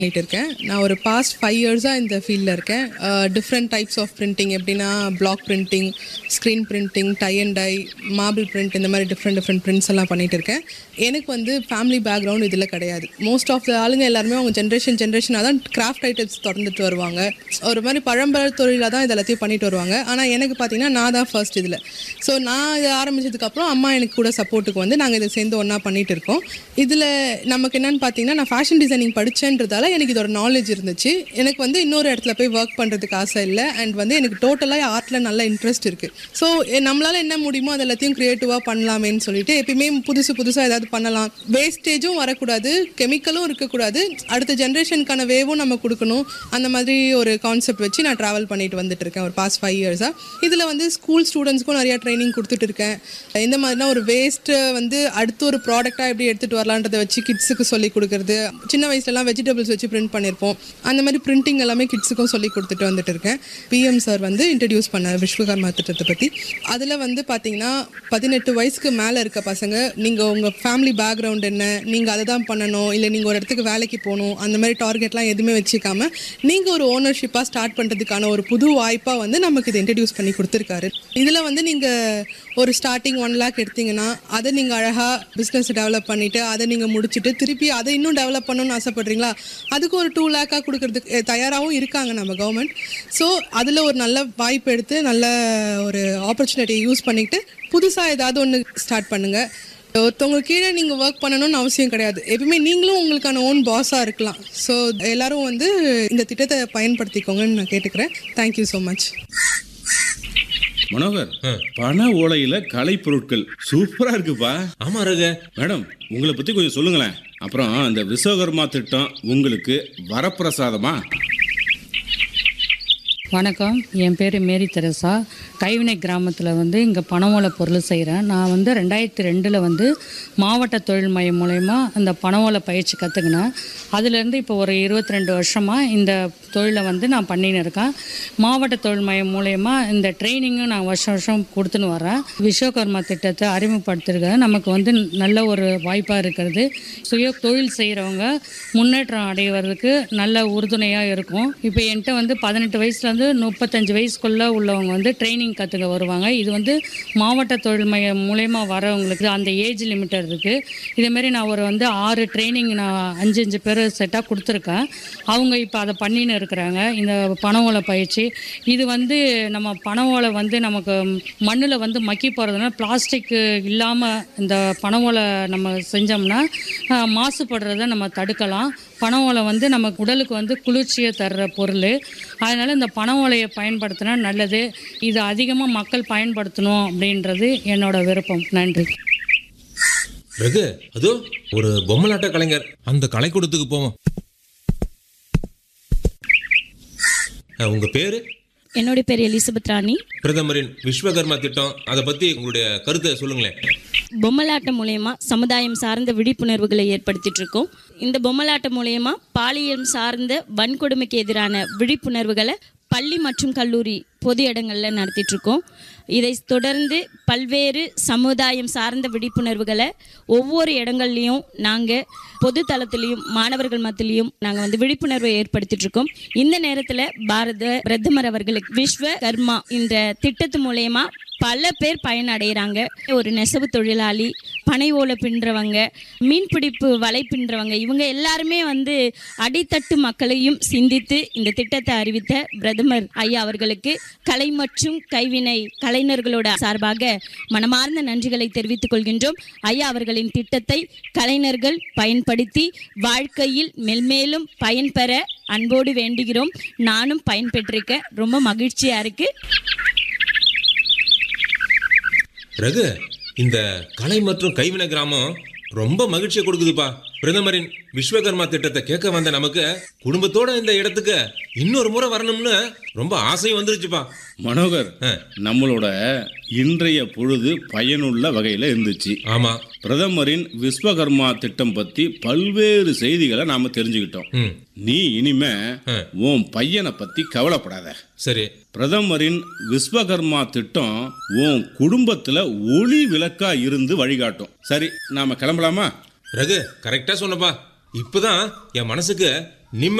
பண்ணிட்டு இருக்கேன் நான் ஒரு பாஸ்ட் ஃபைவ் இயர்ஸாக இந்த ஃபீல்டில் இருக்கேன் டிஃப்ரெண்ட் டைப்ஸ் ஆஃப் பிரிண்டிங் எப்படின்னா block printing screen printing tie and dye marble print இந்த மாதிரி டிஃப்ரெண்ட் டிஃப்ரெண்ட் பிரிண்ட்ஸ் எல்லாம் பண்ணிட்டு இருக்கேன் எனக்கு வந்து ஃபேமிலி பேக்ரவுண்ட் இதில் கிடையாது மோஸ்ட் ஆஃப் த ஆளுங்க எல்லாருமே அவங்க ஜென்ரேஷன் ஜென்ரேஷனாக தான் கிராஃப்ட் ஐட்டம்ஸ் தொடர்ந்துட்டு வருவாங்க ஒரு மாதிரி பழம்பெற தொழிலாக தான் இது எல்லாத்தையும் பண்ணிட்டு வருவாங்க ஆனால் எனக்கு பார்த்தீங்கன்னா நான் தான் ஃபர்ஸ்ட் இதில் ஸோ நான் இதை ஆரம்பிச்சதுக்கப்புறம் அம்மா எனக்கு கூட சப்போர்ட்டுக்கு வந்து நாங்கள் இதை சேர்ந்து ஒன்றா பண்ணிட்டு இருக்கோம் இதில் நமக்கு என்னன்னு பார்த்தீங்கன்னா நான் ஃபேஷன் டிசைனிங் படித்தேன்றதால எனக்கு இதோட நாலேஜ் இருந்துச்சு எனக்கு வந்து இன்னொரு இடத்துல போய் ஒர்க் பண்ணுறதுக்கு ஆசை இல்லை அண்ட் வந்து எனக்கு டோட்டலாக ஆர்ட்டில் நல்ல இன்ட்ரெஸ்ட் இருக்குது ஸோ நம்மளால் என்ன முடியுமோ அது எல்லாத்தையும் க்ரியேட்டிவாக பண்ணலாமேன்னு சொல்லிட்டு எப்பயுமே புதுசு புதுசாக ஏதாவது பண்ணலாம் வேஸ்டேஜும் வரக்கூடாது கெமிக்கலும் இருக்கக்கூடாது அடுத்த ஜென்ரேஷனுக்கான வேவும் நம்ம கொடுக்கணும் அந்த மாதிரி ஒரு கான்செப்ட் வச்சு நான் ட்ராவல் பண்ணிட்டு வந்துட்டு இருக்கேன் ஒரு பாஸ்ட் ஃபைவ் இயர்ஸாக இதில் வந்து ஸ்கூல் ஸ்டூடெண்ட்ஸ்க்கும் நிறையா ட்ரைனிங் கொடுத்துட்டு இருக்கேன் இந்த மாதிரினா ஒரு வேஸ்ட்டு வந்து அடுத்து ஒரு ப்ராடக்டாக எப்படி எடுத்துகிட்டு வரலான்றதை வச்சு கிட்ஸுக்கு சொல்லி கொடுக்குறது சின்ன வயசுலலாம் வெஜிடபிள்ஸ் வச்சு பிரிண்ட் பண்ணியிருப்போம் அந்த மாதிரி பிரிண்டிங் எல்லாமே கிட்ஸுக்கும் சொல்லி கொடுத்துட்டு வந்துட்டு இருக்கேன் பிஎம் சார் வந்து இன்ட்ரடியூஸ் பண்ண விஸ்வகர்மா திட்டத்தை பற்றி அதில் வந்து பார்த்தீங்கன்னா பதினெட்டு வயசுக்கு மேலே இருக்க பசங்க நீங்கள் உங்கள் ஃபேமிலி பேக்ரவுண்ட் என்ன நீங்கள் அதை தான் பண்ணணும் இல்லை நீங்கள் ஒரு இடத்துக்கு வேலைக்கு போகணும் அந்த மாதிரி டார்கெட்லாம் எதுவுமே வச்சுக்காம நீங்கள் ஒரு ஓனர்ஷிப்பாக ஸ்டார்ட் பண்ணுறதுக்கான ஒரு புது வாய்ப்பாக வந்து நமக்கு இதை இன்ட்ரடியூஸ் பண்ணி கொடுத்துருக்காரு இதில் வந்து நீங்கள் ஒரு ஸ்டார்டிங் ஒன் லேக் எடுத்தீங்கன்னா அதை நீங்கள் அழகாக பிஸ்னஸ் டெவலப் பண்ணிவிட்டு அதை நீங்கள் முடிச்சுட்டு திருப்பி அதை இன்னும் டெவலப் பண்ணணும்னு ஆசைப்படுறீங்களா அதுக்கு ஒரு டூ லேக்காக கொடுக்கறதுக்கு அஹ், தயாராகவும் இருக்காங்க நம்ம கவர்மெண்ட் ஸோ அதில் ஒரு நல்ல வாய்ப்பு எடுத்து நல்ல ஒரு ஆப்பர்ச்சுனிட்டியை யூஸ் பண்ணிக்கிட்டு புதுசாக ஏதாவது ஒன்று ஸ்டார்ட் பண்ணுங்கள் ஒருத்தவங்க கீழே நீங்கள் ஒர்க் பண்ணணும்னு அவசியம் கிடையாது எப்பவுமே நீங்களும் உங்களுக்கான ஓன் பாஸாக இருக்கலாம் ஸோ எல்லாரும் வந்து இந்த திட்டத்தை பயன்படுத்திக்கோங்கன்னு நான் கேட்டுக்கிறேன் தேங்க்யூ ஸோ மச் மனோகர் பண ஓலையில கலை பொருட்கள் சூப்பரா இருக்குப்பா ஆமா ரகு மேடம் உங்களை பத்தி கொஞ்சம் சொல்லுங்களேன் அப்புறம் அந்த விஸ்வகர்மா திட்டம் உங்களுக்கு வரப்பிரசாதமா வணக்கம் என் பேர் மேரி தெரசா கைவினை கிராமத்தில் வந்து இங்கே பனவோலை பொருள் செய்கிறேன் நான் வந்து ரெண்டாயிரத்தி ரெண்டில் வந்து மாவட்ட தொழில் மையம் மூலயமா அந்த பனவோலை பயிற்சி கற்றுக்கினேன் அதுலேருந்து இப்போ ஒரு இருபத்தி ரெண்டு வருஷமாக இந்த தொழிலை வந்து நான் பண்ணின்னு இருக்கேன் மாவட்ட தொழில் மையம் மூலயமா இந்த ட்ரைனிங்கும் நான் வருஷம் வருஷம் கொடுத்துன்னு வரேன் விஸ்வகர்மா திட்டத்தை அறிமுகப்படுத்திருக்க நமக்கு வந்து நல்ல ஒரு வாய்ப்பாக இருக்கிறது சுய தொழில் செய்கிறவங்க முன்னேற்றம் அடைவதற்கு நல்ல உறுதுணையாக இருக்கும் இப்போ என்கிட்ட வந்து பதினெட்டு வயசுலேருந்து முப்பத்தஞ்சு வயசுக்குள்ளே உள்ளவங்க வந்து ட்ரைனிங் கற்றுக்க வருவாங்க இது வந்து மாவட்ட தொழில் மையம் மூலயமா வரவங்களுக்கு அந்த ஏஜ் லிமிட்டட் இருக்குது இதேமாரி நான் ஒரு வந்து ஆறு ட்ரைனிங் நான் அஞ்சு அஞ்சு பேர் செட்டாக கொடுத்துருக்கேன் அவங்க இப்போ அதை பண்ணின்னு இருக்கிறாங்க இந்த பனவோலை பயிற்சி இது வந்து நம்ம பனவோலை வந்து நமக்கு மண்ணில் வந்து மக்கி போகிறதுனால பிளாஸ்டிக் இல்லாமல் இந்த பனவோலை நம்ம செஞ்சோம்னா ஆஹ், மாசுபடுறதை நம்ம தடுக்கலாம் பனை ஓலை வந்து நமக்கு உடலுக்கு வந்து குளிர்ச்சியை தர்ற பொருள் அதனால் இந்த பனை ஓலையை பயன்படுத்தினா நல்லது இது அதிகமாக மக்கள் பயன்படுத்தணும் அப்படின்றது என்னோட விருப்பம் நன்றி ரகு அதோ ஒரு பொம்மலாட்ட கலைஞர் அந்த கலைக்கூடத்துக்கு போவோம் அஹ், உங்க பேரு என்னுடைய பேர் எலிசபெத் ராணி பிரதமரின் விஸ்வகர்மா திட்டம் அதை பத்தி உங்களுடைய கருத்தை சொல்லுங்களேன் பொம்மலாட்டம் மூலயமா சமுதாயம் சார்ந்த விழிப்புணர்வுகளை ஏற்படுத்திட்டு இருக்கோம் இந்த பொம்மலாட்டம் மூலயமா பாலியல் சார்ந்த வன்கொடுமைக்கு எதிரான விழிப்புணர்வுகளை பள்ளி மற்றும் கல்லூரி பொது இடங்களில் நடத்திட்டு இருக்கோம் இதை தொடர்ந்து பல்வேறு சமுதாயம் சார்ந்த விழிப்புணர்வுகளை ஒவ்வொரு இடங்கள்லையும் நாங்கள் பொது தளத்திலையும் மாணவர்கள் மத்தியிலையும் நாங்கள் வந்து விழிப்புணர்வை ஏற்படுத்திட்டு இருக்கோம் இந்த நேரத்தில் பாரத பிரதமர் அவர்களுக்கு விஸ்வ கர்மா இந்த திட்டத்து மூலயமா பல பேர் பயனடைகிறாங்க ஒரு நெசவு தொழிலாளி பனை ஓலை பின்றவங்க மீன்பிடிப்பு வலை பின்றவங்க இவங்க எல்லாருமே வந்து அடித்தட்டு மக்களையும் சிந்தித்து இந்த திட்டத்தை அறிவித்த பிரதமர் ஐயா அவர்களுக்கு கலை மற்றும் கைவினை கலைஞர்களோட சார்பாக மனமார்ந்த நன்றிகளை தெரிவித்துக் கொள்கின்றோம் ஐயா அவர்களின் திட்டத்தை கலைஞர்கள் பயன்படுத்தி வாழ்க்கையில் மெல்மேலும் பயன்பெற அன்போடு வேண்டுகிறோம் நானும் பயன்பெற்றிருக்கேன் ரொம்ப மகிழ்ச்சியா இருக்கு ரகு இந்த கலை மற்றும் கைவினை கிராமம் ரொம்ப மகிழ்ச்சியை கொடுக்குதுப்பா பிரதமரின் விஸ்வகர்மா திட்டத்தை கேட்க வந்த நமக்கு குடும்பத்தோட இந்த இடத்துக்கு இன்னொரு முறை வரணும்னு ரொம்ப ஆசையும் வந்துருச்சுப்பா மனோகர் ஆ. நம்மளோட இன்றைய பொழுது பயனுள்ள வகையில் இருந்துச்சு ஆமா பிரதமரின் விஸ்வகர்மா திட்டம் பத்தி பல்வேறு செய்திகளை நாம தெரிஞ்சுக்கிட்டோம் ம் நீ இனிமே ஆ. உன் பையனை பத்தி கவலைப்படாத சரி பிரதமரின் விஸ்வகர்மா திட்டம் உன் குடும்பத்துல ஒளி விளக்கா இருந்து வழிகாட்டும் சரி நாம கிளம்பலாமா ரகு கரெக்டா சொன்னப்பா இப்பதான் என் மனசுக்கு நிம்மதி